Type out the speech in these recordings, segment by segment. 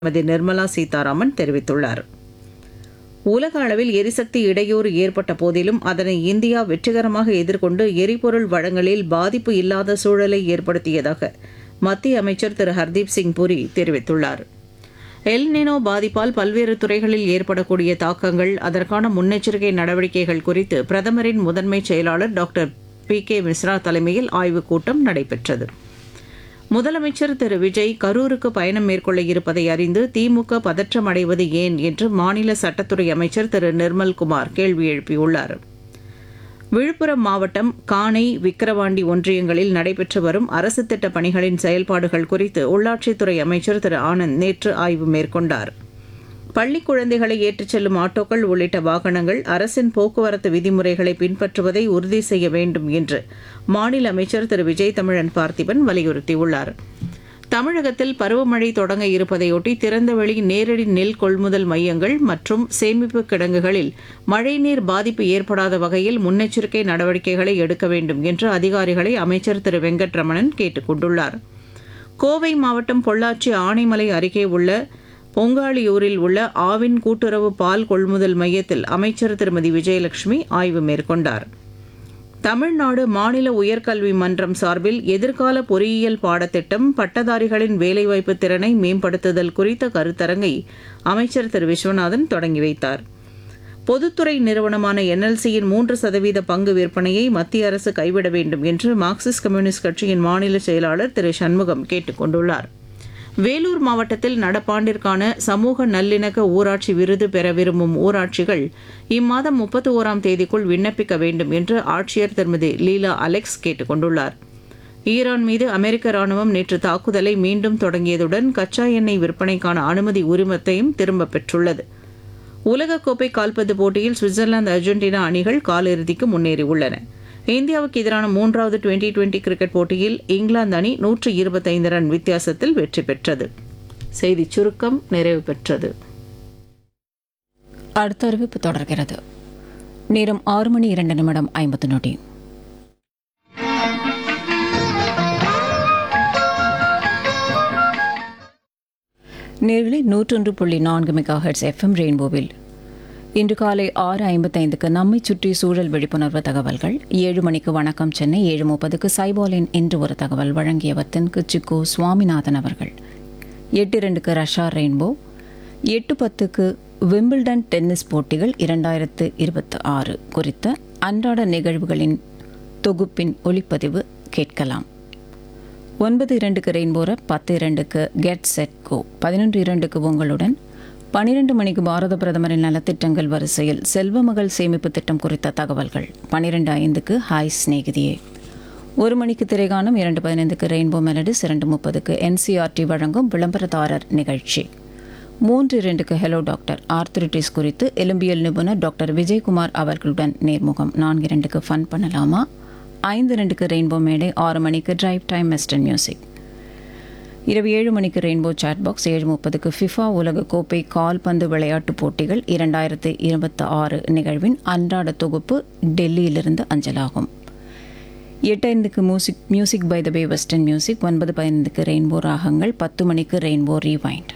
திருமதி நிர்மலா சீதாராமன் தெரிவித்துள்ளார் உலக அளவில் எரிசக்தி இடையூறு ஏற்பட்ட போதிலும் அதனை இந்தியா வெற்றிகரமாக எதிர்கொண்டு எரிபொருள் வழங்கலில் பாதிப்பு இல்லாத சூழலை ஏற்படுத்தியதாக மத்திய அமைச்சர் திரு ஹர்தீப் சிங் புரி தெரிவித்துள்ளார் எல் நினோ பாதிப்பால் பல்வேறு துறைகளில் ஏற்படக்கூடிய தாக்கங்கள் அதற்கான முன்னெச்சரிக்கை நடவடிக்கைகள் குறித்து பிரதமரின் முதன்மைச் செயலாளர் டாக்டர் பி கே மிஸ்ரா தலைமையில் ஆய்வுக் கூட்டம் நடைபெற்றது முதலமைச்சர் திரு விஜய் கரூருக்கு பயணம் மேற்கொள்ள இருப்பதை அறிந்து திமுக பதற்றம் அடைவது ஏன் என்று மாநில சட்டத்துறை அமைச்சர் திரு நிர்மல்குமார் கேள்வி எழுப்பியுள்ளார் விழுப்புரம் மாவட்டம் காணை விக்கிரவாண்டி ஒன்றியங்களில் நடைபெற்று வரும் அரசு திட்ட பணிகளின் செயல்பாடுகள் குறித்து உள்ளாட்சித்துறை அமைச்சர் திரு ஆனந்த் நேற்று ஆய்வு மேற்கொண்டார் பள்ளி குழந்தைகளை ஏற்றிச் செல்லும் ஆட்டோக்கள் உள்ளிட்ட வாகனங்கள் அரசின் போக்குவரத்து விதிமுறைகளை பின்பற்றுவதை உறுதி செய்ய வேண்டும் என்று மாநில அமைச்சர் திரு விஜய் தமிழன் பார்த்திபன் வலியுறுத்தியுள்ளார் தமிழகத்தில் பருவமழை தொடங்க இருப்பதையொட்டி திறந்தவெளி நேரடி நெல் கொள்முதல் மையங்கள் மற்றும் சேமிப்பு கிடங்குகளில் மழைநீர் பாதிப்பு ஏற்படாத வகையில் முன்னெச்சரிக்கை நடவடிக்கைகளை எடுக்க வேண்டும் என்று அதிகாரிகளை அமைச்சர் திரு வெங்கட்ரமணன் கேட்டுக் கொண்டுள்ளார் கோவை மாவட்டம் பொள்ளாச்சி ஆனைமலை அருகே உள்ள பொங்காளியூரில் உள்ள ஆவின் கூட்டுறவு பால் கொள்முதல் மையத்தில் அமைச்சர் திருமதி விஜயலட்சுமி ஆய்வு மேற்கொண்டார் தமிழ்நாடு மாநில உயர்கல்வி மன்றம் சார்பில் எதிர்கால பொறியியல் பாடத்திட்டம் பட்டதாரிகளின் வேலைவாய்ப்பு திறனை மேம்படுத்துதல் குறித்த கருத்தரங்கை அமைச்சர் திரு விஸ்வநாதன் தொடங்கி வைத்தார் பொதுத்துறை நிறுவனமான என்எல்சியின் மூன்று சதவீத பங்கு விற்பனையை மத்திய அரசு கைவிட வேண்டும் என்று மார்க்சிஸ்ட் கம்யூனிஸ்ட் கட்சியின் மாநில செயலாளர் திரு சண்முகம் கேட்டுக் கொண்டுள்ளார் வேலூர் மாவட்டத்தில் நடப்பாண்டிற்கான சமூக நல்லிணக்க ஊராட்சி விருது பெற விரும்பும் ஊராட்சிகள் இம்மாதம் முப்பத்தி ஓராம் தேதிக்குள் விண்ணப்பிக்க வேண்டும் என்று ஆட்சியர் திருமதி லீலா அலெக்ஸ் கேட்டுக் கொண்டுள்ளார் ஈரான் மீது அமெரிக்க ராணுவம் நேற்று தாக்குதலை மீண்டும் தொடங்கியதுடன் கச்சா எண்ணெய் விற்பனைக்கான அனுமதி உரிமத்தையும் திரும்பப் பெற்றுள்ளது உலகக்கோப்பை கால்பந்து போட்டியில் சுவிட்சர்லாந்து அர்ஜென்டினா அணிகள் காலிறுதிக்கு முன்னேறியுள்ளன இந்தியாவுக்கு எதிரான மூன்றாவது டுவெண்டி டுவெண்டி கிரிக்கெட் போட்டியில் இங்கிலாந்து அணி நூற்று இருபத்தைந்து ரன் வித்தியாசத்தில் வெற்றி பெற்றது செய்திச் சுருக்கம் நிறைவு பெற்றது அடுத்த அறிவிப்பு தொடர்கிறது நேரம் ஆறு மணி இரண்டு நிமிடம் ஐம்பது நொடி நேர்களை நூற்றொன்று புள்ளி நான்கு மெகா ஹெட்ஸ் எஃப்எம் ரெயின்போவில் இன்று காலை ஆறு ஐம்பத்தைந்துக்கு நம்மை சுற்றி சூழல் விழிப்புணர்வு தகவல்கள் ஏழு மணிக்கு வணக்கம் சென்னை ஏழு முப்பதுக்கு சைபாலின் என்று ஒரு தகவல் வழங்கியவர் தென்குச்சிக்கோ சுவாமிநாதன் அவர்கள் எட்டு இரண்டுக்கு ரஷா ரெயின்போ எட்டு பத்துக்கு விம்பிள்டன் டென்னிஸ் போட்டிகள் இரண்டாயிரத்து இருபத்தி ஆறு குறித்த அன்றாட நிகழ்வுகளின் தொகுப்பின் ஒளிப்பதிவு கேட்கலாம் ஒன்பது இரண்டுக்கு ரெயின்போர பத்து இரண்டுக்கு கெட் செட் கோ பதினொன்று இரண்டுக்கு உங்களுடன் பனிரெண்டு மணிக்கு பாரத பிரதமரின் நலத்திட்டங்கள் வரிசையில் செல்வமகள் சேமிப்பு திட்டம் குறித்த தகவல்கள் பனிரெண்டு ஐந்துக்கு ஹாய் சிநேகிதியே ஒரு மணிக்கு திரைகாணும் இரண்டு பதினைந்துக்கு ரெயின்போ மெலடிஸ் இரண்டு முப்பதுக்கு என்சிஆர்டி வழங்கும் விளம்பரதாரர் நிகழ்ச்சி மூன்று இரண்டுக்கு ஹலோ டாக்டர் ஆர்த்திரிட்டிஸ் குறித்து எலும்பியல் நிபுணர் டாக்டர் விஜயகுமார் அவர்களுடன் நேர்முகம் நான்கு இரண்டுக்கு ஃபன் பண்ணலாமா ஐந்து ரெண்டுக்கு ரெயின்போ மேடை ஆறு மணிக்கு டிரைவ் டைம் வெஸ்டர்ன் மியூசிக் இரவு ஏழு மணிக்கு ரெயின்போ சாட் பாக்ஸ் ஏழு முப்பதுக்கு ஃபிஃபா உலக கோப்பை கால்பந்து விளையாட்டுப் போட்டிகள் இரண்டாயிரத்து இருபத்தி ஆறு நிகழ்வின் அன்றாட தொகுப்பு டெல்லியிலிருந்து அஞ்சலாகும் எட்டு ஐந்துக்கு music music by the bay western music ஒன்பது பதினைந்துக்கு ரெயின்போ ராகங்கள் பத்து மணிக்கு ரெயின்போ ரீவைண்ட்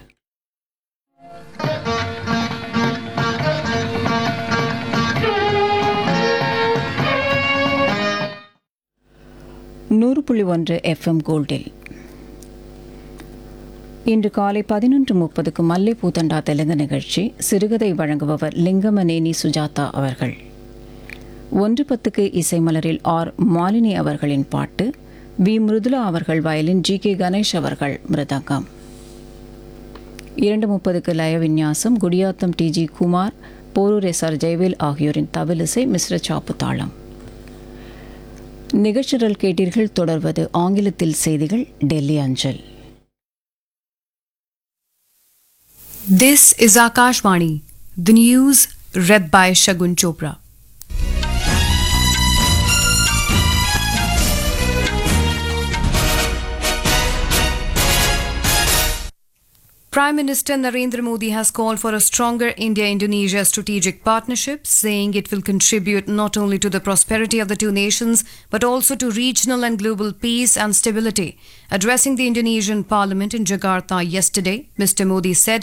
நூறு புள்ளி ஒன்று எஃப்எம் கோல்டில் இன்று காலை பதினொன்று முப்பதுக்கு மல்லைப்பூ தண்டா தெலுங்கு நிகழ்ச்சி சிறுகதை வழங்குபவர் லிங்கமநேனி சுஜாதா அவர்கள் ஒன்று பத்துக்கு இசைமலரில் ஆர் மாலினி அவர்களின் பாட்டு வி மிருதுலா அவர்கள் வயலின் ஜி கே கணேஷ் அவர்கள் மிருதங்கம் இரண்டு முப்பதுக்கு லய விந்யாசம் Gudiyatham T G Kumar Porur S R Jayavel ஆகியோரின் தவிலிசை மிஸ்ர சாப்பு தாளம் நிகழ்ச்சிகள் கேட்டீர்கள் தொடர்வது ஆங்கிலத்தில் செய்திகள் டெல்லி அஞ்சல் This is Akashvani, the news read by Shagun Chopra. Prime Minister Narendra Modi has called for a stronger India Indonesia strategic partnership, saying it will contribute not only to the prosperity of the two nations but also to regional and global peace and stability. Addressing the Indonesian parliament in Jakarta yesterday, Mr. Modi said